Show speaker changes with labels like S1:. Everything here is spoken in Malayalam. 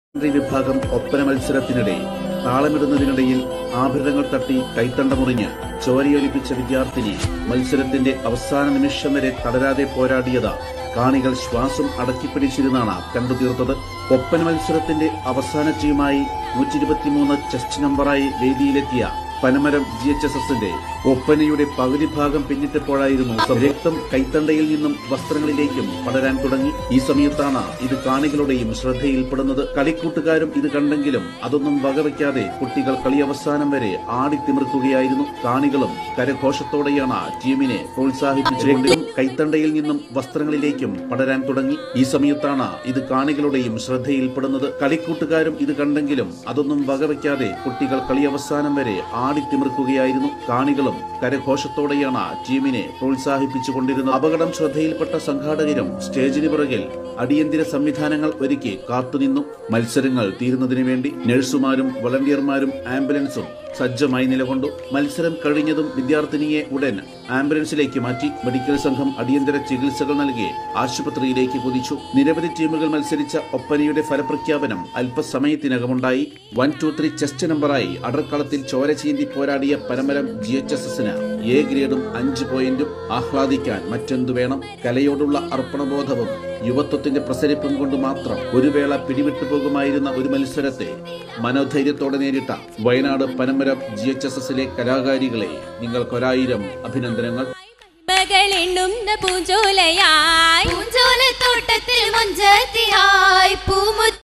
S1: മന്ത്രി വിഭാഗം ഒപ്പന മത്സരത്തിനിടെ താളമിടുന്നതിനിടയിൽ ആഭരണങ്ങൾ തട്ടി കൈത്തണ്ട മുറിഞ്ഞ് ചോരയൊലിപ്പിച്ച വിദ്യാർത്ഥിനി മത്സരത്തിന്റെ അവസാന നിമിഷം വരെ തളരാതെ പോരാടിയത് കാണികൾ ശ്വാസം അടക്കിപ്പിടിച്ചിരുന്നാണ് കണ്ടുതീർത്തത് ഒപ്പന മത്സരത്തിന്റെ അവസാന ടീമായി നൂറ്റി ഇരുപത്തിമൂന്ന് ചെസ്റ്റ് നമ്പറായി വേദിയിലെത്തിയ പനമരം ജി എച്ച് എസ് എസിന്റെ ഒപ്പനയുടെ പകുതി ഭാഗം പിന്നിട്ടപ്പോഴായിരുന്നു രക്തം കൈത്തണ്ടയിൽ നിന്നും വസ്ത്രങ്ങളിലേക്കും പടരാൻ തുടങ്ങി ഈ സമയത്താണ് ഇത് കാണികളുടെയും ശ്രദ്ധയിൽപ്പെടുന്നത് കളിക്കൂട്ടുകാരും ഇത് കണ്ടെങ്കിലും അതൊന്നും വകവയ്ക്കാതെ കുട്ടികൾ കളി അവസാനം വരെ ആടിത്തിമിർക്കുകയായിരുന്നു കാണികളും കരഘോഷത്തോടെയാണ് ടീമിനെ പ്രോത്സാഹിപ്പിച്ചുകൊണ്ടും കൈത്തണ്ടയിൽ നിന്നും വസ്ത്രങ്ങളിലേക്കും പടരാൻ തുടങ്ങി ഈ സമയത്താണ് ഇത് കാണികളുടെയും ശ്രദ്ധയിൽപ്പെടുന്നത് കളിക്കൂട്ടുകാരും ഇത് കണ്ടെങ്കിലും അതൊന്നും വകവയ്ക്കാതെ കുട്ടികൾ കളി അവസാനം വരെ ആടിത്തിമിർക്കുകയായിരുന്നു കാണികളും കരഘോഷത്തോടെയാണ് ടീമിനെ പ്രോത്സാഹിപ്പിച്ചുകൊണ്ടിരുന്നത് അപകടം ശ്രദ്ധയിൽപ്പെട്ട സംഘാടകരും സ്റ്റേജിന് പിറകിൽ അടിയന്തര സംവിധാനങ്ങൾ ഒരുക്കി കാത്തുനിന്നു മത്സരങ്ങൾ തീരുന്നതിനു വേണ്ടി നഴ്സുമാരും വളണ്ടിയർമാരും ആംബുലൻസും സജ്ജമായി നിലകൊണ്ടു മത്സരം കഴിഞ്ഞതും വിദ്യാർത്ഥിനിയെ ഉടൻ ആംബുലൻസിലേക്ക് മാറ്റി മെഡിക്കൽ സംഘം അടിയന്തര ചികിത്സകൾ നൽകി ആശുപത്രിയിലേക്ക് കുതിച്ചു നിരവധി ടീമുകൾ മത്സരിച്ച ഒപ്പനയുടെ ഫലപ്രഖ്യാപനം അല്പസമയത്തിനകമുണ്ടായി വൺ ടു ത്രീ ചെസ്റ്റ് നമ്പറായി അടർക്കളത്തിൽ ചോര ചീന്തി പോരാടിയ പരമരം ജി എച്ച് എസ് എസിന് എ ഗ്രേഡും അഞ്ച് പോയിന്റും ആഹ്ലാദിക്കാൻ മറ്റെന്തു വേണം കലയോടുള്ള അർപ്പണബോധവും യുവത്വത്തിന്റെ പ്രസരിപ്പും കൊണ്ട് മാത്രം ഒരു വേള പിടിവിട്ടു പോകുമായിരുന്ന ഒരു മത്സരത്തെ മനോധൈര്യത്തോടെ നേരിട്ട Wayanad Panamaram G H S എസിലെ കലാകാരികളെ നിങ്ങൾക്കൊരായിരം അഭിനന്ദനങ്ങൾ
S2: മകളെണ്ണുന്ന പൂഞ്ചോലയായി
S3: പൂഞ്ചോലത്തോട്ടത്തിൽ മുഞ്ചത്തിയായി പൂമു